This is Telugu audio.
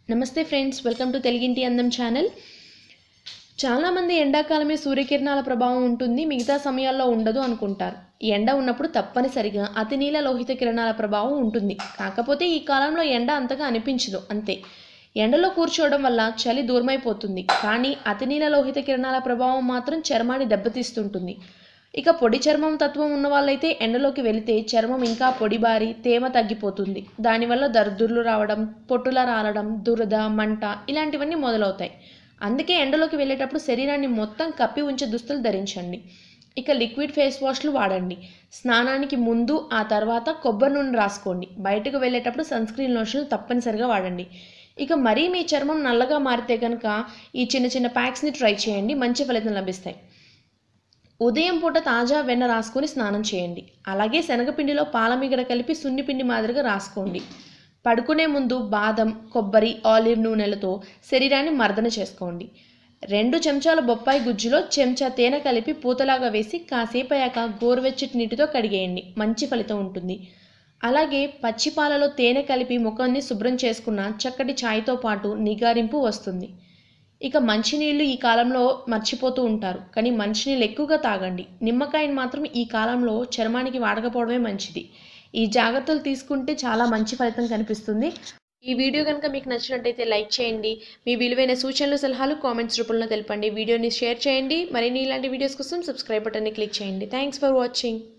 నమస్తే ఫ్రెండ్స్ వెల్కమ్ టు తెలుగింటి అందం ఛానల్ చాలామంది ఎండాకాలమే సూర్యకిరణాల ప్రభావం ఉంటుంది మిగతా సమయాల్లో ఉండదు అనుకుంటారు ఈ ఎండ ఉన్నప్పుడు తప్పనిసరిగా అతి నీల లోహిత కిరణాల ప్రభావం ఉంటుంది కాకపోతే ఈ కాలంలో ఎండ అంతగా అనిపించదు అంతే ఎండలో కూర్చోవడం వల్ల చలి దూరమైపోతుంది కానీ అతి నీల లోహిత కిరణాల ప్రభావం మాత్రం చర్మాన్ని దెబ్బతీస్తుంటుంది ఇక పొడి చర్మం తత్వం ఉన్న వాళ్ళైతే ఎండలోకి వెళితే చర్మం ఇంకా పొడిబారి తేమ తగ్గిపోతుంది దానివల్ల దర్దుర్లు రావడం పొట్టుల రాలడం దురద మంట ఇలాంటివన్నీ మొదలవుతాయి అందుకే ఎండలోకి వెళ్ళేటప్పుడు శరీరాన్ని మొత్తం కప్పి ఉంచే దుస్తులు ధరించండి ఇక లిక్విడ్ ఫేస్ వాష్లు వాడండి స్నానానికి ముందు ఆ తర్వాత కొబ్బరి నూనె రాసుకోండి బయటకు వెళ్ళేటప్పుడు సన్ స్క్రీన్ లోషన్లు తప్పనిసరిగా వాడండి ఇక మరీ మీ చర్మం నల్లగా మారితే కనుక ఈ చిన్న చిన్న ప్యాక్స్ని ట్రై చేయండి మంచి ఫలితం లభిస్తాయి ఉదయం పూట తాజా వెన్న రాసుకొని స్నానం చేయండి అలాగే శనగపిండిలో పాలమిగడ కలిపి సున్నిపిండి మాదిరిగా రాసుకోండి పడుకునే ముందు బాదం కొబ్బరి ఆలివ్ నూనెలతో శరీరాన్ని మర్దన చేసుకోండి రెండు చెంచాల బొప్పాయి గుజ్జులో చెంచా తేనె కలిపి పూతలాగా వేసి కాసేపు అయ్యాక గోరువెచ్చటి నీటితో కడిగేయండి మంచి ఫలితం ఉంటుంది అలాగే పచ్చి పాలలో తేనె కలిపి ముఖాన్ని శుభ్రం చేసుకున్న చక్కటి ఛాయ్తో పాటు నిగారింపు వస్తుంది ఇక మంచినీళ్ళు ఈ కాలంలో మర్చిపోతూ ఉంటారు కానీ మంచినీళ్ళు ఎక్కువగా తాగండి నిమ్మకాయని మాత్రం ఈ కాలంలో చర్మానికి వాడకపోవడమే మంచిది ఈ జాగ్రత్తలు తీసుకుంటే చాలా మంచి ఫలితం కనిపిస్తుంది ఈ వీడియో కనుక మీకు నచ్చినట్టయితే లైక్ చేయండి మీ విలువైన సూచనలు సలహాలు కామెంట్స్ రూపంలో తెలపండి వీడియోని షేర్ చేయండి మరిన్ని ఇలాంటి వీడియోస్ కోసం సబ్స్క్రైబ్ బటన్ని క్లిక్ చేయండి థ్యాంక్స్ ఫర్ వాచింగ్